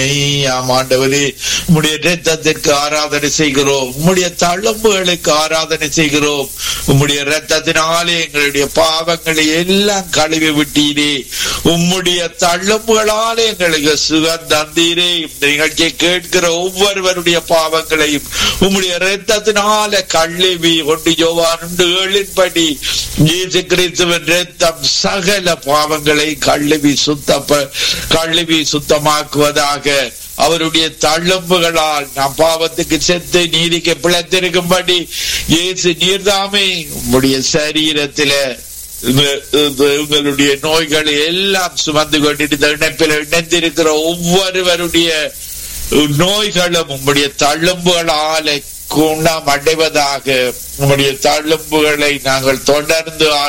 ஆமாண்டவரே உம்முடைய ரத்தத்திற்கு ஆராதனை செய்கிறோம் உம்முடைய தழும்புகளுக்கு ஆராதனை செய்கிறோம் உம்முடைய ரத்தத்தினாலே எங்களுடைய பாவங்களை எல்லாம் கழுவி விட்டீரே உம்முடைய தழும்புகளாலே எங்களுக்கு சுகம் தந்தீரே இந்த நிகழ்ச்சியை கேட்கிற ஒவ்வொருவருடைய பாவங்களையும் உம்முடைய ரத்தத்தினால கழுவி கொண்டு யோவான் ஏழின்படி இயேசு கிறிஸ்துவின் ரத்தம் சகல பாவங்களை கழுவி சுத்த கழுவி சுத்தமாக்குவதாக அவருடைய தழும்புகளால் நாம் பாவத்துக்கு செத்து நீதிக்கு பிழைத்திருக்கும்படி இயேசு நீர்தாமே உம்முடைய சரீரத்தில உங்களுடைய நோய்களை எல்லாம் சுமந்து கொண்டிருந்த இணைப்பில் இணைந்திருக்கிற ஒவ்வொருவருடைய நோய்களும் உம்முடைய தழும்புகளால குணம் அடைவதாக உம்முடைய தழும்புகளை நாங்கள் தொடர்ந்து